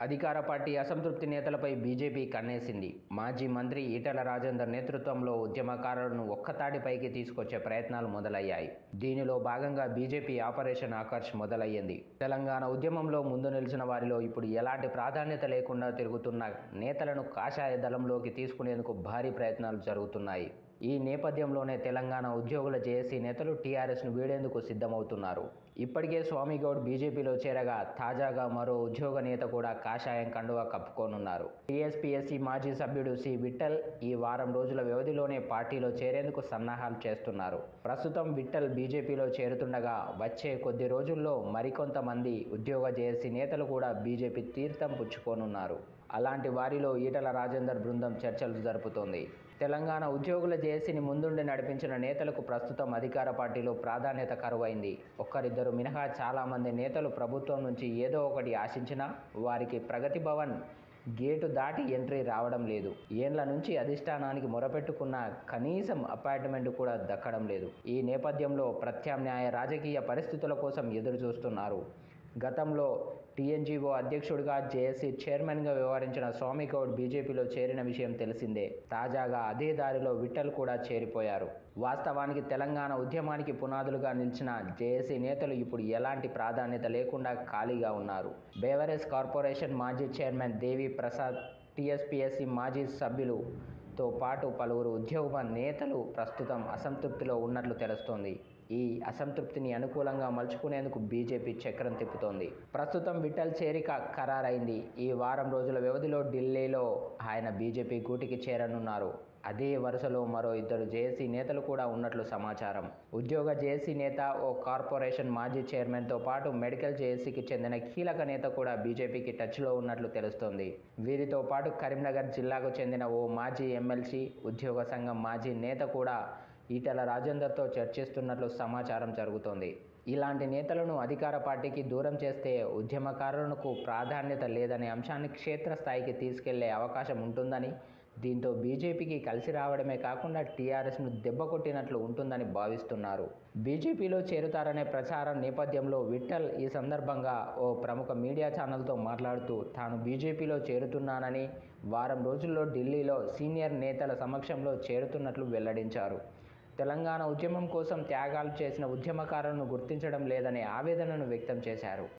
అధికార పార్టీ అసంతృప్తి నేతలపై బీజేపీ కన్నేసింది మాజీ మంత్రి ఈటల రాజేందర్ నేతృత్వంలో ఉద్యమకారులను ఒక్కతాటిపైకి తీసుకొచ్చే ప్రయత్నాలు మొదలయ్యాయి దీనిలో భాగంగా బీజేపీ ఆపరేషన్ ఆకర్ష్ మొదలయ్యింది తెలంగాణ ఉద్యమంలో ముందు నిలిచిన వారిలో ఇప్పుడు ఎలాంటి ప్రాధాన్యత లేకుండా తిరుగుతున్న నేతలను కాషాయ దళంలోకి తీసుకునేందుకు భారీ ప్రయత్నాలు జరుగుతున్నాయి ఈ నేపథ్యంలోనే తెలంగాణ ఉద్యోగుల జేఏసీ నేతలు టీఆర్ఎస్ను వీడేందుకు సిద్ధమవుతున్నారు ఇప్పటికే స్వామిగౌడ్ బీజేపీలో చేరగా తాజాగా మరో ఉద్యోగ నేత కూడా కాషాయం కండువా కప్పుకోనున్నారు టీఎస్పీఎస్సీ మాజీ సభ్యుడు సి విఠల్ ఈ వారం రోజుల వ్యవధిలోనే పార్టీలో చేరేందుకు సన్నాహాలు చేస్తున్నారు ప్రస్తుతం విఠల్ బీజేపీలో చేరుతుండగా వచ్చే కొద్ది రోజుల్లో మరికొంతమంది ఉద్యోగ జేఏసీ నేతలు కూడా బీజేపీ తీర్థం పుచ్చుకోనున్నారు అలాంటి వారిలో ఈటల రాజేందర్ బృందం చర్చలు జరుపుతోంది తెలంగాణ ఉద్యోగుల జేఏసీని ముందుండి నడిపించిన నేతలకు ప్రస్తుతం అధికార పార్టీలో ప్రాధాన్యత కరువైంది ఒక్కరిద్దరు మినహా చాలామంది నేతలు ప్రభుత్వం నుంచి ఏదో ఒకటి ఆశించినా వారికి ప్రగతి భవన్ గేటు దాటి ఎంట్రీ రావడం లేదు ఏండ్ల నుంచి అధిష్టానానికి మొరపెట్టుకున్న కనీసం అపాయింట్మెంట్ కూడా దక్కడం లేదు ఈ నేపథ్యంలో ప్రత్యామ్నాయ రాజకీయ పరిస్థితుల కోసం ఎదురు చూస్తున్నారు గతంలో టీఎన్జీఓ అధ్యక్షుడిగా జేఏసీ చైర్మన్గా వ్యవహరించిన స్వామిగౌడ్ బీజేపీలో చేరిన విషయం తెలిసిందే తాజాగా అదే దారిలో విఠల్ కూడా చేరిపోయారు వాస్తవానికి తెలంగాణ ఉద్యమానికి పునాదులుగా నిలిచిన జేఏసీ నేతలు ఇప్పుడు ఎలాంటి ప్రాధాన్యత లేకుండా ఖాళీగా ఉన్నారు బేవరేజ్ కార్పొరేషన్ మాజీ చైర్మన్ దేవి ప్రసాద్ టీఎస్పీఎస్సీ మాజీ సభ్యులు తో పాటు పలువురు ఉద్యోగ నేతలు ప్రస్తుతం అసంతృప్తిలో ఉన్నట్లు తెలుస్తోంది ఈ అసంతృప్తిని అనుకూలంగా మలుచుకునేందుకు బీజేపీ చక్రం తిప్పుతోంది ప్రస్తుతం విఠల్ చేరిక ఖరారైంది ఈ వారం రోజుల వ్యవధిలో ఢిల్లీలో ఆయన బీజేపీ గూటికి చేరనున్నారు అదే వరుసలో మరో ఇద్దరు జేఏసీ నేతలు కూడా ఉన్నట్లు సమాచారం ఉద్యోగ జేఏసీ నేత ఓ కార్పొరేషన్ మాజీ చైర్మన్తో పాటు మెడికల్ జేఏసీకి చెందిన కీలక నేత కూడా బీజేపీకి టచ్లో ఉన్నట్లు తెలుస్తోంది వీరితో పాటు కరీంనగర్ జిల్లాకు చెందిన ఓ మాజీ ఎమ్మెల్సీ ఉద్యోగ సంఘం మాజీ నేత కూడా ఈటల రాజేందర్తో చర్చిస్తున్నట్లు సమాచారం జరుగుతోంది ఇలాంటి నేతలను అధికార పార్టీకి దూరం చేస్తే ఉద్యమకారులకు ప్రాధాన్యత లేదనే అంశాన్ని క్షేత్రస్థాయికి తీసుకెళ్లే అవకాశం ఉంటుందని దీంతో బీజేపీకి కలిసి రావడమే కాకుండా టీఆర్ఎస్ను దెబ్బకొట్టినట్లు ఉంటుందని భావిస్తున్నారు బీజేపీలో చేరుతారనే ప్రచారం నేపథ్యంలో విఠల్ ఈ సందర్భంగా ఓ ప్రముఖ మీడియా ఛానల్తో మాట్లాడుతూ తాను బీజేపీలో చేరుతున్నానని వారం రోజుల్లో ఢిల్లీలో సీనియర్ నేతల సమక్షంలో చేరుతున్నట్లు వెల్లడించారు తెలంగాణ ఉద్యమం కోసం త్యాగాలు చేసిన ఉద్యమకారులను గుర్తించడం లేదనే ఆవేదనను వ్యక్తం చేశారు